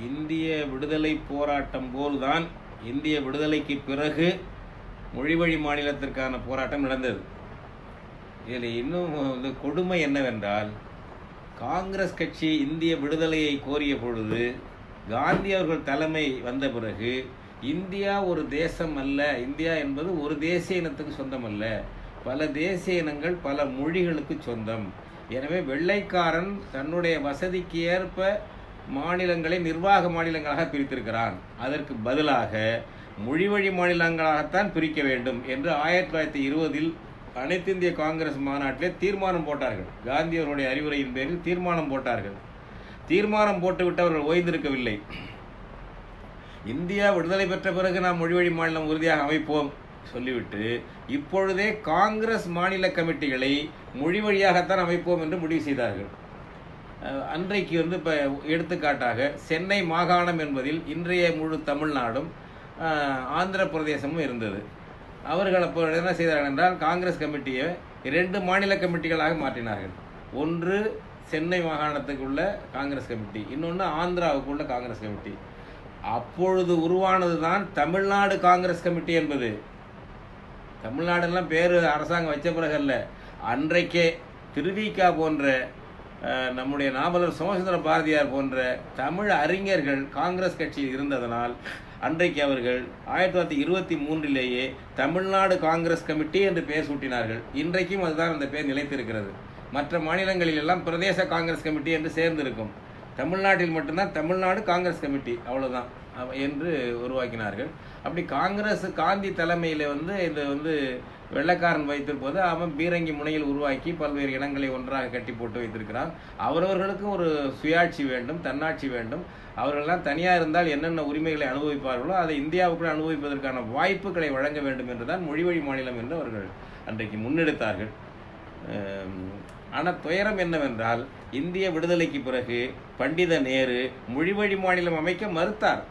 இந்திய விடுதலை போராட்டம் போல்தான் இந்திய விடுதலைக்கு பிறகு மொழிவழி மாநிலத்திற்கான போராட்டம் நடந்தது இதில் இன்னும் வந்து கொடுமை என்னவென்றால் காங்கிரஸ் கட்சி இந்திய விடுதலையை கோரிய பொழுது காந்தி அவர்கள் தலைமை வந்த பிறகு இந்தியா ஒரு தேசம் அல்ல இந்தியா என்பது ஒரு தேசிய இனத்துக்கு சொந்தம் அல்ல பல தேசிய இனங்கள் பல மொழிகளுக்கு சொந்தம் எனவே வெள்ளைக்காரன் தன்னுடைய வசதிக்கு ஏற்ப மாநிலங்களை நிர்வாக மாநிலங்களாக பிரித்திருக்கிறான் அதற்கு பதிலாக மொழிவழி மாநிலங்களாகத்தான் பிரிக்க வேண்டும் என்று ஆயிரத்தி தொள்ளாயிரத்தி இருபதில் அனைத்து இந்திய காங்கிரஸ் மாநாட்டிலே தீர்மானம் போட்டார்கள் காந்தி அவருடைய அறிவுரையின் பேரில் தீர்மானம் போட்டார்கள் தீர்மானம் போட்டுவிட்டு அவர்கள் ஓய்ந்திருக்கவில்லை இந்தியா விடுதலை பெற்ற பிறகு நாம் மொழிவழி மாநிலம் உறுதியாக அமைப்போம் சொல்லிவிட்டு இப்பொழுதே காங்கிரஸ் மாநில கமிட்டிகளை மொழி வழியாகத்தான் அமைப்போம் என்று முடிவு செய்தார்கள் அஹ் அன்றைக்கு வந்து இப்போ எடுத்துக்காட்டாக சென்னை மாகாணம் என்பதில் இன்றைய முழு தமிழ்நாடும் அஹ், ஆந்திர பிரதேசமும் இருந்தது அவர்கள் அப்போ என்ன செய்தார்கள் என்றால் காங்கிரஸ் கமிட்டியை இரண்டு மாநில கமிட்டிகளாக மாற்றினார்கள் ஒன்று சென்னை மாகாணத்துக்குள்ள காங்கிரஸ் கமிட்டி இன்னொன்று ஆந்திராவுக்குள்ள காங்கிரஸ் கமிட்டி அப்பொழுது உருவானது தான் தமிழ்நாடு காங்கிரஸ் கமிட்டி என்பது தமிழ்நாடெல்லாம் பேர் அரசாங்கம் வச்ச பிறகு அல்ல அன்றைக்கே திருவிக்கா போன்ற அஹ், நம்முடைய நாவலர் சோமசுந்தர பாரதியார் போன்ற தமிழ் அறிஞர்கள் காங்கிரஸ் கட்சியில் இருந்ததனால் அன்றைக்கு அவர்கள் ஆயிரத்தி தொள்ளாயிரத்தி இருபத்தி மூன்றிலேயே தமிழ்நாடு காங்கிரஸ் கமிட்டி என்று பெயர் சூட்டினார்கள் இன்றைக்கும் அதுதான் அந்த பெயர் நிலைத்திருக்கிறது மற்ற மாநிலங்களில் எல்லாம் பிரதேச காங்கிரஸ் கமிட்டி என்று சேர்ந்திருக்கும் தமிழ்நாட்டில் மட்டும்தான் தமிழ்நாடு காங்கிரஸ் கமிட்டி அவ்வளவுதான் அவ- என்று உருவாக்கினார்கள் அப்படி காங்கிரஸ் காந்தி தலைமையில் வந்து இது வந்து வெள்ளைக்காரன் வைத்திருப்பது அவன் பீரங்கி முனையில் உருவாக்கி பல்வேறு இனங்களை ஒன்றாக கட்டி போட்டு வைத்திருக்கிறான் அவரவர்களுக்கும் ஒரு சுயாட்சி வேண்டும் தன்னாட்சி வேண்டும் அவர்களெல்லாம் தனியாக இருந்தால் என்னென்ன உரிமைகளை அனுபவிப்பார்களோ அதை இந்தியாவுக்குள் அனுபவிப்பதற்கான வாய்ப்புகளை வழங்க வேண்டும் என்றுதான் மொழிவழி மாநிலம் என்று அவர்கள் அன்றைக்கு முன்னெடுத்தார்கள் ஆனால் துயரம் என்னவென்றால் இந்திய விடுதலைக்கு பிறகு பண்டித நேரு மொழிவழி மாநிலம் அமைக்க மறுத்தார்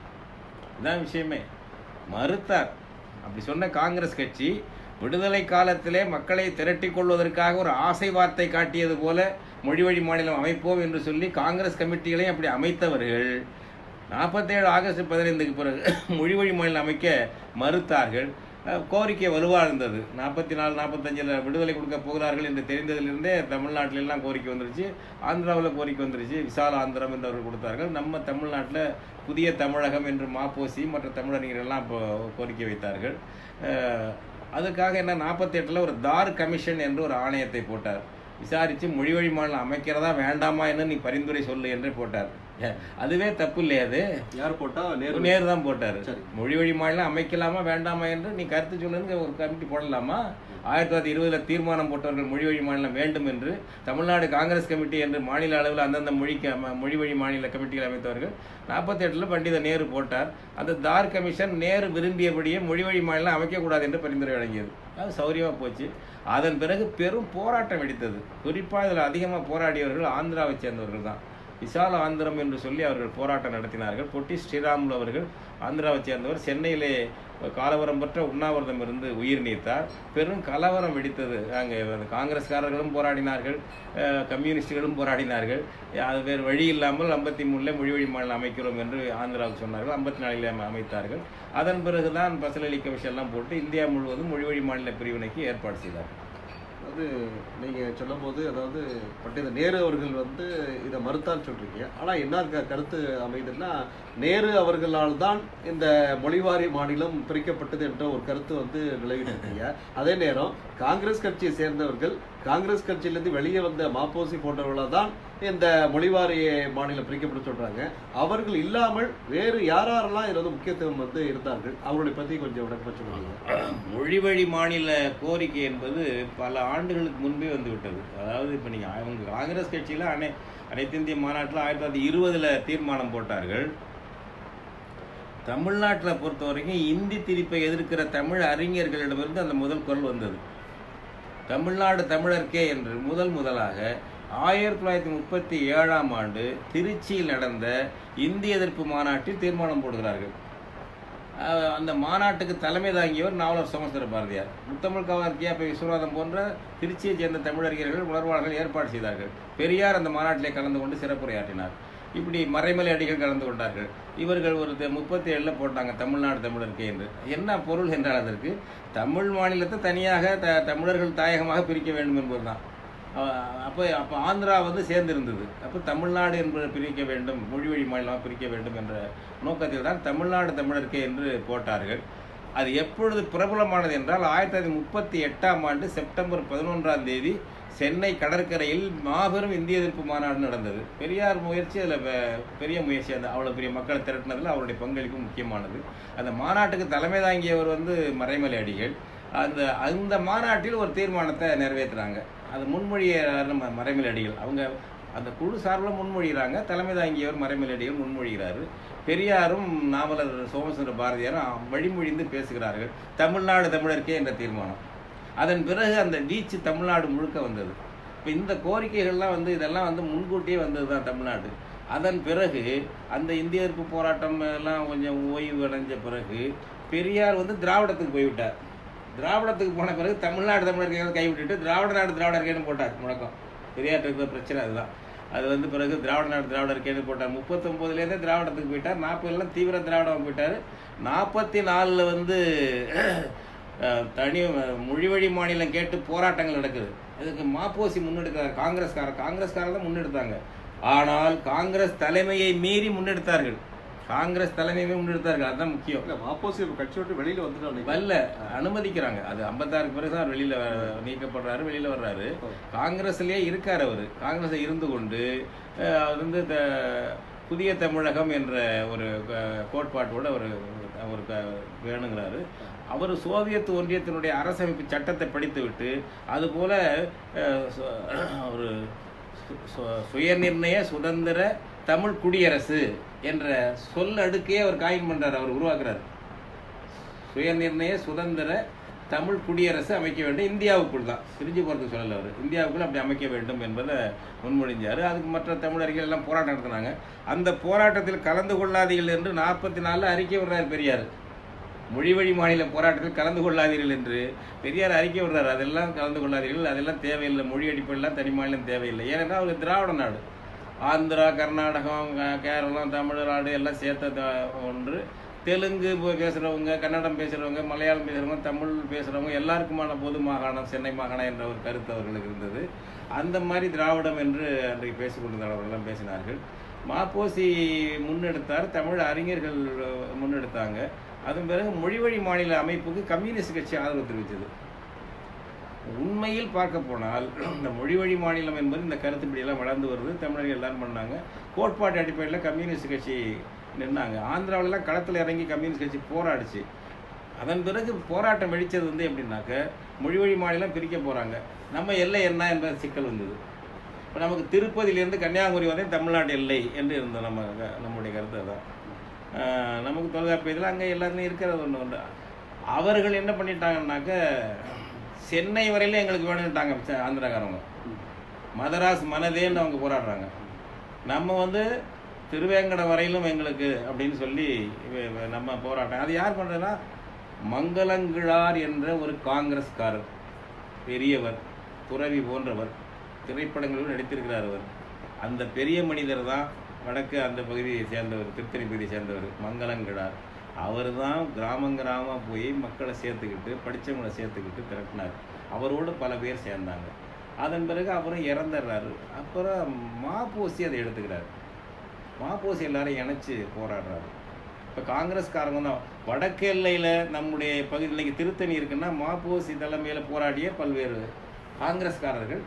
இதான் விஷயமே மறுத்தார் அப்படி சொன்ன காங்கிரஸ் கட்சி விடுதலை காலத்திலே மக்களை திரட்டிக் கொள்வதற்காக ஒரு ஆசை வார்த்தை காட்டியது போல மொழிவழி மாநிலம் அமைப்போம் என்று சொல்லி காங்கிரஸ் கமிட்டிகளையும் அப்படி அமைத்தவர்கள் நாற்பத்தேழு ஆகஸ்ட் பதினைந்துக்கு பிறகு மொழிவழி மாநிலம் அமைக்க மறுத்தார்கள் அஹ், கோரிக்கை வலுவாக இருந்தது நாற்பத்தி நாலு நாற்பத்தஞ்சில் விடுதலை கொடுக்க போகிறார்கள் என்று தெரிந்ததிலிருந்தே தமிழ்நாட்டில எல்லாம் கோரிக்கை வந்துருச்சு ஆந்திராவில் கோரிக்கை வந்துருச்சு விசால ஆந்திரம் என்று அவர்கள் கொடுத்தார்கள் நம்ம தமிழ்நாட்டில் புதிய தமிழகம் என்று மாப்போசி மற்ற தமிழறிஞர்கள் எல்லாம் இப்போ கோரிக்கை வைத்தார்கள் அஹ், அதுக்காக என்ன நாற்பத்தி எட்டில் ஒரு தார் கமிஷன் என்று ஒரு ஆணையத்தை போட்டார் விசாரித்து மொழிவழி மாநிலம் அமைக்கிறதா வேண்டாமா என்று நீ பரிந்துரை சொல்லு என்று போட்டார் அஹ், அதுவே தப்பு இல்லையா அது யார் போட்டா நேரு நேரு தான் போட்டாரு சரி. மொழி வழி மாநிலம் அமைக்கலாமா வேண்டாமா என்று நீ கருத்து சொல்லுங்க ஒரு கமிட்டி போடலாமா ஆயிரத்தி தொள்ளாயிரத்தி இருபதுல தீர்மானம் போட்டவர்கள் மொழி வழி மாநிலம் வேண்டும் என்று தமிழ்நாடு காங்கிரஸ் கமிட்டி என்று மாநில அளவில் அந்தந்த மொழிக்கு அம- மொழி வழி மாநில கமிட்டிகள் அமைத்தவர்கள் நாற்பத்தி எட்டுல பண்டித நேரு போட்டார் அந்த தார் கமிஷன் நேரு விரும்பியபடியே மொழி வழி மாநிலம் அமைக்கக்கூடாது என்று பரிந்துரை வழங்கியது அது சௌரியமா போச்சு அதன் பிறகு பெரும் போராட்டம் வெடித்தது குறிப்பாக இதில் அதிகமாக போராடியவர்கள் ஆந்திராவை சேர்ந்தவர்கள் தான் விசால ஆந்திரம் என்று சொல்லி அவர்கள் போராட்டம் நடத்தினார்கள் பொட்டி ஸ்ரீராமுலு அவர்கள் ஆந்திராவை சேர்ந்தவர் சென்னையிலே காலவரம் பெற்ற உண்ணாவிரதம் இருந்து உயிர் நீத்தார் பெரும் கலவரம் வெடித்தது அங்கே காங்கிரஸ்காரர்களும் போராடினார்கள் அஹ், கம்யூனிஸ்டுகளும் போராடினார்கள் அது வேறு வழி இல்லாமல் ஐம்பத்தி மூணில் மொழிவழி மாநிலம் அமைக்கிறோம் என்று ஆந்திராவுக்கு சொன்னார்கள் ஐம்பத்தி நாலில் அமைத்தார்கள் அதன் பிறகுதான் பசலலி கமிஷன் எல்லாம் போட்டு இந்தியா முழுவதும் மொழிவழி மாநில பிரிவினைக்கு ஏற்பாடு செய்தார்கள் அதாவது நீங்க சொல்லும்போது அதாவது பண்டித நேரு அவர்கள் வந்து இதை மறுத்தான்னு சொல்றீங்க ஆனா என்ன க- கருத்து அமைதுன்னா நேரு அவர்களால் தான் இந்த மொழிவாரி மாநிலம் பிரிக்கப்பட்டது என்ற ஒரு கருத்து வந்து நிலவிட்டு இருக்கீங்க அதே நேரம் காங்கிரஸ் கட்சியை சேர்ந்தவர்கள் காங்கிரஸ் கட்சியிலிருந்து வெளியே வந்த மாப்போசி போன்றவர்களால் தான் இந்த மொழிவாரி மாநிலம் பிரிக்கப்பட்டு சொல்றாங்க அவர்கள் இல்லாமல் வேறு யாரெல்லாம் இதுல வந்து முக்கியத்துவம் வந்து இருந்தார்கள் அவர்களை பத்தி கொஞ்சம் விளக்கமா சொல்லுவாங்க மொழிவழி மாநில கோரிக்கை என்பது பல ஆண்டுகளுக்கு முன்பே வந்து விட்டது அதாவது இப்போ நீங்கள் அவங்க காங்கிரஸ் கட்சியில் அனை அனைத்து இந்திய மாநாட்டில் ஆயிரத்தி தொள்ளாயிரத்தி இருபதில் தீர்மானம் போட்டார்கள் தமிழ்நாட்டில் பொறுத்த வரைக்கும் இந்தி திணிப்பை எதிர்க்கிற தமிழ் அறிஞர்களிடமிருந்து அந்த முதல் குரல் வந்தது தமிழ்நாடு தமிழர்க்கே என்று முதல் முதலாக ஆயிரத்தி தொள்ளாயிரத்தி முப்பத்தி ஏழாம் ஆண்டு திருச்சியில் நடந்த இந்திய எதிர்ப்பு மாநாட்டில் தீர்மானம் போடுகிறார்கள் அஹ் அந்த மாநாட்டுக்கு தலைமை தாங்கியவர் நாவலர் சோமசுந்தர பாரதியார் முத்தமிழ் கவர்னர் கே பி விஸ்வநாதன் போன்ற திருச்சியைச் சேர்ந்த தமிழறிஞர்கள் உணர்வாளர்கள் ஏற்பாடு செய்தார்கள் பெரியார் அந்த மாநாட்டிலே கலந்து கொண்டு சிறப்புரையாற்றினார் இப்படி மறைமலை அடிகள் கலந்து கொண்டார்கள் இவர்கள் ஒரு முப்பத்தி ஏழில் போட்டாங்க தமிழ்நாடு தமிழருக்கு என்று என்ன பொருள் என்றால் அதற்கு தமிழ் மாநிலத்தை தனியாக த தமிழர்கள் தாயகமாக பிரிக்க வேண்டும் என்பதுதான் அப்போ அப்போ ஆந்திரா வந்து சேர்ந்திருந்தது அப்போ தமிழ்நாடு என்பதை பிரிக்க வேண்டும் மொழி வழி மாநிலமாக பிரிக்க வேண்டும் என்ற நோக்கத்தில் தான் தமிழ்நாடு தமிழருக்கு என்று போட்டார்கள் அது எப்பொழுது பிரபலமானது என்றால் ஆயிரத்தி தொள்ளாயிரத்தி முப்பத்தி எட்டாம் ஆண்டு செப்டம்பர் பதினொன்றாம் தேதி சென்னை கடற்கரையில் மாபெரும் இந்திய எதிர்ப்பு மாநாடு நடந்தது பெரியார் முயற்சி அதில் பெரிய முயற்சி அந்த அவ்வளோ பெரிய மக்களை திரட்டினதில் அவருடைய பங்களிப்பு முக்கியமானது அந்த மாநாட்டுக்கு தலைமை தாங்கியவர் வந்து மறைமலை அடிகள் அந்த அந்த மாநாட்டில் ஒரு தீர்மானத்தை நிறைவேற்றுறாங்க அது முன்மொழிய நம்ம மறைமலை அடிகள் அவங்க அந்த குழு சார்பில் முன்மொழிகிறாங்க தலைமை தாங்கியவர் மறைமலை அடிகள் முன்மொழிகிறாரு பெரியாரும் நாவலர் சோமசுந்தர பாரதியாரும் வழிமொழிந்து பேசுகிறார்கள் தமிழ்நாடு தமிழருக்கே என்ற தீர்மானம் அதன் பிறகு அந்த வீச்சு தமிழ்நாடு முழுக்க வந்தது இப்போ இந்த கோரிக்கைகள்லாம் வந்து இதெல்லாம் வந்து முன்கூட்டியே வந்தது தான் தமிழ்நாடு அதன் பிறகு அந்த இந்திய எதிர்ப்பு போராட்டம் எல்லாம் கொஞ்சம் ஓய்வு அடைஞ்ச பிறகு பெரியார் வந்து திராவிடத்துக்கு போய்விட்டார் திராவிடத்துக்கு போன பிறகு தமிழ்நாடு தமிழர்கள் கைவிட்டுட்டு திராவிட நாடு திராவிட இருக்கேன்னு போட்டார் முழக்கம் பெரியார்ட்ட இருக்கிற பிரச்சனை அதுதான் அது வந்து பிறகு திராவிட நாடு திராவிட இருக்கேன்னு போட்டார் முப்பத்தொம்போதுலேருந்தே திராவிடத்துக்கு போயிட்டார் நாற்பதுலாம் தீவிர திராவிடம் போயிட்டார் நாற்பத்தி நாலில் வந்து தனி மொழிவழி மாநிலம் கேட்டு போராட்டங்கள் நடக்குது இதுக்கு மாப்போசி முன்னெடுக்கிறார் காங்கிரஸ்காரர் காங்கிரஸ்காரர் தான் முன்னெடுத்தாங்க ஆனால் காங்கிரஸ் தலைமையை மீறி முன்னெடுத்தார்கள் காங்கிரஸ் தலைமையுமே முன்னெடுத்தார்கள் அதுதான் முக்கியம் இல்ல மாப்போசி கட்சி விட்டு வெளியில வந்துட்டாங்க வரல அனுமதிக்கிறாங்க அது ஐம்பத்தாறுக்கு பிறகு தான் வெளியில வ- நீக்கப்படுறாரு வெளியில வர்றாரு காங்கிரஸ்லயே இருக்கார் அவர் காங்கிரஸ்ல இருந்து கொண்டு அஹ், அவர் வந்து த- புதிய தமிழகம் என்ற ஒரு க- கோட்பாட்டோட அவர் அவர் க- வேணுங்கிறாரு அவர் சோவியத் ஒன்றியத்தினுடைய அரசமைப்பு சட்டத்தை படித்துவிட்டு அதுபோல அஹ், சு- ஒரு சு- சு- சுயநிர்ணய சுதந்திர தமிழ் குடியரசு என்ற சொல் அடுக்கையே அவர் காயின் பண்றாரு அவர் உருவாக்குறாரு சுயநிர்ணய சுதந்திர தமிழ் குடியரசு அமைக்க வேண்டும் இந்தியாவுக்குள் தான் பிரிஞ்சு போகிறதுக்கு சொல்லல அவர் இந்தியாவுக்குள் அப்படி அமைக்க வேண்டும் என்பதை முன்மொழிஞ்சார் அதுக்கு மற்ற தமிழர்கள் எல்லாம் போராட்டம் நடத்தினாங்க அந்த போராட்டத்தில் கலந்து கொள்ளாதீர்கள் என்று நாற்பத்தி நாலில் அறிக்கை விடுறார் பெரியார் மொழி வழி மாநில போராட்டத்தில் கலந்து கொள்ளாதீர்கள் என்று பெரியார் அறிக்கை விடுறாரு அதெல்லாம் கலந்து கொள்ளாதீர்கள் அதெல்லாம் தேவையில்லை மொழி அடிப்படையெல்லாம் தனி மாநிலம் தேவையில்லை ஏனென்றால் அவர் திராவிட நாடு ஆந்திரா கர்நாடகம் க- கேரளம் தமிழ்நாடு எல்லாம் சேர்த்த த- ஒன்று தெலுங்கு பே- பேசுறவங்க கன்னடம் பேசுறவங்க மலையாளம் பேசுறவங்க தமிழ் பேசுறவங்க எல்லாருக்குமான பொது மாகாணம் சென்னை மாகாணம் என்ற ஒரு கருத்து அவர்களுக்கு இருந்தது அந்த மாதிரி திராவிடம் என்று அன்றைக்கு பேசிக் கொண்டிருந்தவர்களெல்லாம் பேசினார்கள் மாப்போசி முன்னெடுத்தார் தமிழ் அறிஞர்கள் முன்னெடுத்தாங்க அதன் பிறகு மொழிவழி மாநில அமைப்புக்கு கம்யூனிஸ்ட் கட்சி ஆதரவு தெரிவித்தது உண்மையில் பார்க்க போனால் இந்த மொழிவழி மாநிலம் என்பது இந்த கருத்துப்படியெல்லாம் வளர்ந்து வருது தமிழர்கள் எல்லாரும் பண்ணாங்க கோட்பாட்டு அடிப்படையில் கம்யூனிஸ்ட் கட்சி நின்னாங்க ஆந்திராவிலலாம் களத்தில் இறங்கி கம்யூனிஸ்ட் கட்சி போராடிச்சு அதன் பிறகு போராட்டம் வெடிச்சது வந்து எப்படின்னாக்க மொழிவழி மாநிலம் பிரிக்க போகிறாங்க நம்ம எல்லை என்ன என்ற சிக்கல் வந்தது இப்போ நமக்கு திருப்பதியிலேருந்து கன்னியாகுமரி வரை தமிழ்நாடு எல்லை என்று இருந்தோம் நம்ம நம்முடைய கருத்து அதான் ஆஹ் நமக்கு தொல்காப்பியத்தில் அங்கே எல்லாருமே இருக்கிறது ஒன்று உண்டு அவர்கள் என்ன பண்ணிட்டாங்கன்னாக்க சென்னை வரையில எங்களுக்கு வேணும்ட்டாங்க ச- ஆந்திராக்காரவங்க மதராஸ் மனதேன்னு அவங்க போராடுறாங்க நம்ம வந்து திருவேங்கடம் வரையிலும் எங்களுக்கு அப்படின்னு சொல்லி இவ- இவ- நம்ம போராட்டம் அது யார் பண்ணுறதுன்னா மங்களங்கிழார் என்ற ஒரு காங்கிரஸ்காரர் பெரியவர் துறவி போன்றவர் திரைப்படங்களிலும் நடித்திருக்கிறார் அவர் அந்த பெரிய மனிதர் தான் வடக்கு அந்த பகுதியை சேர்ந்தவர் திருத்தணி பகுதியை சேர்ந்தவர் மங்களங்கிழார் அவர் தான் கிராமம் கிராமமாக போய் மக்களை சேர்த்துக்கிட்டு படித்தவங்களை சேர்த்துக்கிட்டு திரட்டினார் அவரோடு பல பேர் சேர்ந்தாங்க அதன் பிறகு அப்புறம் இறந்துடுறாரு அப்புறம் மாப்போசி அதை எடுத்துக்கிறாரு மாப்போசி எல்லாரும் இணைச்சு போராடுறாரு இப்போ காங்கிரஸ்காரங்க தான் வடக்கு எல்லையில் நம்முடைய பகுதி இன்னைக்கு திருத்தணி இருக்குன்னா மாப்போசி தலைமையில் போராடிய பல்வேறு காங்கிரஸ்காரர்கள்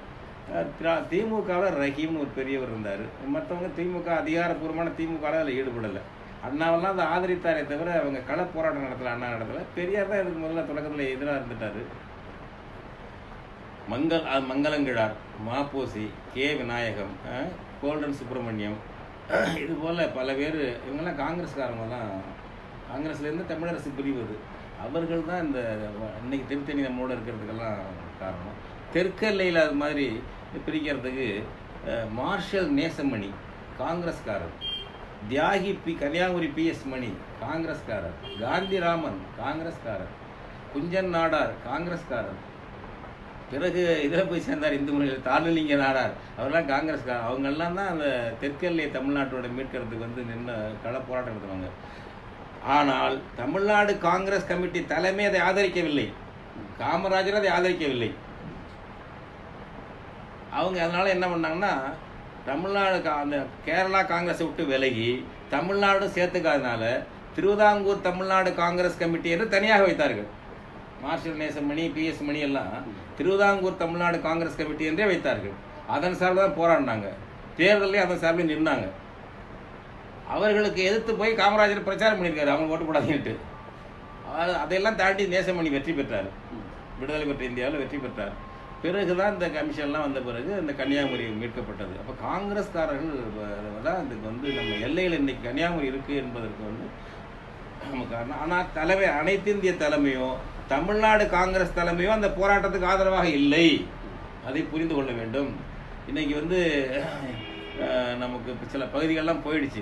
திமுகவில் ரஹீம்னு ஒரு பெரியவர் இருந்தார் மற்றவங்க திமுக அதிகாரப்பூர்வமான திமுகவில் அதில் ஈடுபடலை அண்ணாவெல்லாம் அதை ஆதரித்தாரே தவிர அவங்க கள போராட்டம் நடத்தல அண்ணா நடத்தல பெரியார் தான் இதுக்கு முதல்ல தொடக்கத்தில் எதிராக இருந்துட்டாரு மங்கள் அஹ் மங்களங்கிழார் மாப்போசி கே விநாயகம் அஹ், கோல்டன் சுப்பிரமணியம் இது போல் பல பேர் இவங்கெல்லாம் காங்கிரஸ்காரங்க தான் காங்கிரஸ்லேருந்து தமிழரசு பிரிவது அவர்கள் தான் இந்த வ- இன்னைக்கு திருத்தணி நம்மளோட இருக்கிறதுக்கெல்லாம் காரணம் தெற்கெல்லையில் அது மாதிரி பிரிக்கிறதுக்கு அஹ், மார்ஷல் நேசமணி காங்கிரஸ்காரர் தியாகி பி கன்னியாகுமரி பிஎஸ் மணி காங்கிரஸ்காரர் காந்திராமன் காங்கிரஸ்காரர் குஞ்சன் நாடார் காங்கிரஸ்காரர் பிறகு இதில் போய் சேர்ந்தார் இந்து முன்னணி தாழ்நிலிங்க நாடார் அவரெல்லாம் காங்கிரஸ்கார அவங்கெல்லாம் தான் அந்த தெற்கெல்லை தமிழ்நாட்டோட மீட்கிறதுக்கு வந்து நின்று கள போராட்டம் நடத்துவாங்க ஆனால் தமிழ்நாடு காங்கிரஸ் கமிட்டி தலைமை அதை ஆதரிக்கவில்லை காமராஜர் அதை ஆதரிக்கவில்லை அவங்க அதனால என்ன பண்ணாங்கன்னா தமிழ்நாடு கா- அந்த கேரளா காங்கிரஸை விட்டு விலகி தமிழ்நாடு சேர்த்துக்காதனால திருவிதாங்கூர் தமிழ்நாடு காங்கிரஸ் கமிட்டி என்று தனியாக வைத்தார்கள் Marshal Nesamani P S Mani எல்லாம் திருவிதாங்கூர் தமிழ்நாடு காங்கிரஸ் கமிட்டி என்றே வைத்தார்கள் அதன் சார்பில் தான் போராடினாங்க தேர்தலையும் அதன் சார்பில் நின்னாங்க அவர்களுக்கு எதிர்த்து போய் காமராஜர் பிரச்சாரம் பண்ணியிருக்காரு அவங்க ஓட்டு போடாதீங்கட்டு அது- அதையெல்லாம் தாண்டி நேசமணி வெற்றி பெற்றார் விடுதலை பெற்ற இந்தியாவில் வெற்றி பெற்றார் பிறகுதான் இந்த கமிஷன்லாம் வந்த பிறகு இந்த கன்னியாகுமரி மீட்கப்பட்டது அப்போ காங்கிரஸ்காரர்கள் வ- தான் இதுக்கு வந்து நம்ம எல்லையில் இன்னைக்கு கன்னியாகுமரி இருக்கு என்பதற்கு வந்து நம்ம காரணம் ஆனால் தலைமை அனைத்து இந்திய தலைமையும் தமிழ்நாடு காங்கிரஸ் தலைமையும் அந்த போராட்டத்துக்கு ஆதரவாக இல்லை அதை புரிந்து கொள்ள வேண்டும் இன்னைக்கு வந்து அஹ், நமக்கு இப்ப சில பகுதிகள்லாம் போயிடுச்சு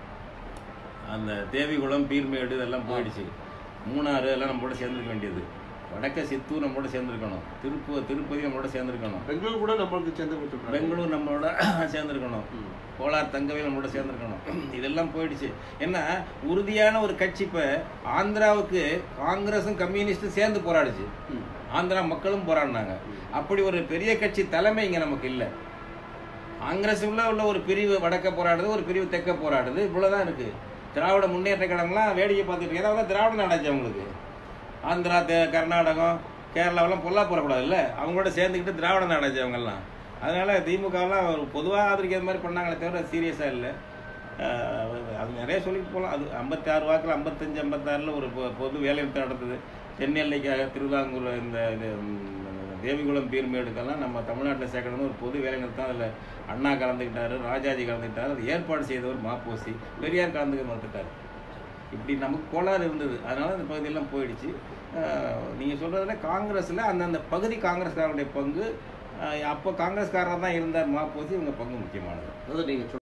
அந்த தேவிகுளம் பீர்மேடு இதெல்லாம் போயிடுச்சு மூணாறு எல்லாம் நம்மளோட சேர்ந்துருக்க வேண்டியது வடக்க சித்தூர் நம்மளோட சேர்ந்துருக்கணும் திருப்பு திருப்பதி நம்மளோட சேர்ந்துருக்கணும் பெங்களூர் கூட நம்மளுக்கு சேர்ந்து கொடுத்துருக்காங்க பெங்களூர் நம்மளோட சேர்ந்துருக்கணும் கோலார் தங்கவேல் நம்மளோட சேர்ந்துருக்கணும் இதெல்லாம் போயிடுச்சு ஏன்னா உறுதியான ஒரு கட்சி இப்போ ஆந்திராவுக்கு காங்கிரஸும் கம்யூனிஸ்டும் சேர்ந்து போராடுச்சு ஆந்திரா மக்களும் போராடினாங்க அப்படி ஒரு பெரிய கட்சி தலைமை இங்கே நமக்கு இல்லை காங்கிரஸ் உள்ள உள்ள ஒரு பிரிவு வடக்க போராடுது ஒரு பிரிவு தெற்க போராடுது இவ்வளோதான் இருக்கு திராவிட முன்னேற்ற கழகம்லாம் வேடிக்கை பார்த்துட்டு இருக்கு ஏதாவது திராவிட நாடாச்சு அவங்களுக்கு ஆந்திரா தே கர்நாடகம் கேரளாவெல்லாம் பொல்லா போடக்கூடாது இல்லை அவங்களோட சேர்ந்துக்கிட்டு திராவிட நாடாச்சு அவங்கெல்லாம் அதனால திமுகலாம் ஒரு பொதுவாக ஆதரிக்கிற மாதிரி பண்ணாங்களே தவிர சீரியஸாக இல்லை அது நிறைய சொல்லிட்டு போகலாம் அது ஐம்பத்தி ஆறு வாக்கில் ஐம்பத்தஞ்சு ஐம்பத்தாறில் ஒரு பொ- பொது வேலைநிறுத்தம் நடந்தது தென் எல்லைக்காக திருவிதாங்கூர் இந்த இது, ம், தேவிகுளம் பீர்மேடுக்கெல்லாம் நம்ம தமிழ்நாட்டில் சேர்க்கணும்னு ஒரு பொது வேலைநிறுத்தம் அதில் அண்ணா கலந்துக்கிட்டாரு ராஜாஜி கலந்துக்கிட்டாரு அது ஏற்பாடு செய்தவர் மாப்போசி பெரியார் கலந்துக்க மறுத்துட்டார் இப்படி நமக்கு கோளாறு இருந்தது அதனால இந்த பகுதியெல்லாம் போயிடுச்சு நீங்கள் சொல்கிறதுல காங்கிரஸில் அந்தந்த பகுதி காங்கிரஸ்காரருடைய பங்கு அஹ், அப்போ காங்கிரஸ்காரர் தான் இருந்தார் மாப்போசி இவங்க பங்கு முக்கியமானது அதாவது நீங்க